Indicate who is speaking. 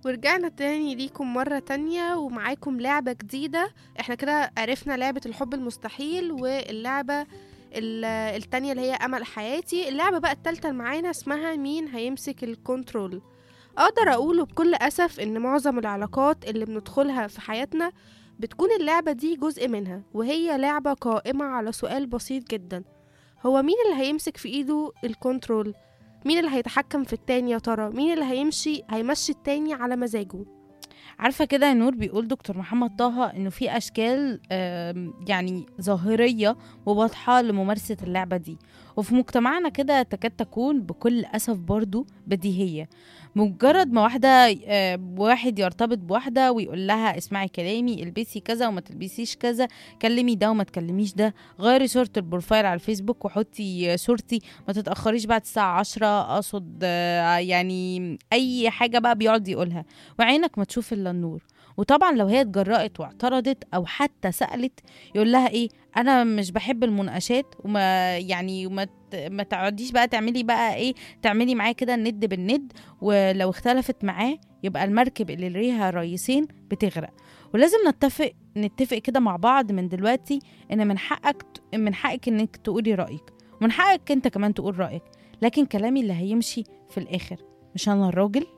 Speaker 1: ورجعنا تاني ليكم مرة تانية ومعاكم لعبة جديدة احنا كده عرفنا لعبة الحب المستحيل واللعبة ال- التانية اللي هي أمل حياتي اللعبة بقى التالتة اللي معانا اسمها مين هيمسك الكنترول أقدر أقوله بكل أسف إن معظم العلاقات اللي بندخلها في حياتنا بتكون اللعبة دي جزء منها وهي لعبة قائمة على سؤال بسيط جدا هو مين اللي هيمسك في إيده الكنترول؟ مين اللي هيتحكم في التاني يا ترى؟ مين اللي هيمشي هيمشي التاني على مزاجه؟
Speaker 2: عارفه كده يا نور بيقول دكتور محمد طه انه في اشكال آم، يعني ظاهريه وواضحه لممارسه اللعبه دي وفي مجتمعنا كده تكاد تكون بكل اسف برضو بديهيه مجرد ما واحده آه، واحد يرتبط بواحده ويقول لها اسمعي كلامي البسي كذا وما تلبسيش كذا كلمي ده وما تكلميش ده غيري صوره البروفايل على الفيسبوك وحطي آه، صورتي ما تتاخريش بعد الساعه 10 اقصد آه، يعني اي حاجه بقى بيقعد يقولها وعينك ما تشوف الا النور وطبعا لو هي اتجرأت واعترضت او حتى سألت يقول لها ايه انا مش بحب المناقشات وما يعني وما ت- ما تقعديش بقى تعملي بقى ايه تعملي معاه كده الند بالند ولو اختلفت معاه يبقى المركب اللي ليها رئيسين بتغرق ولازم نتفق نتفق كده مع بعض من دلوقتي ان من حقك ت- من حقك انك تقولي رأيك ومن حقك انت كمان تقول رأيك لكن كلامي اللي هيمشي في الاخر مش انا الراجل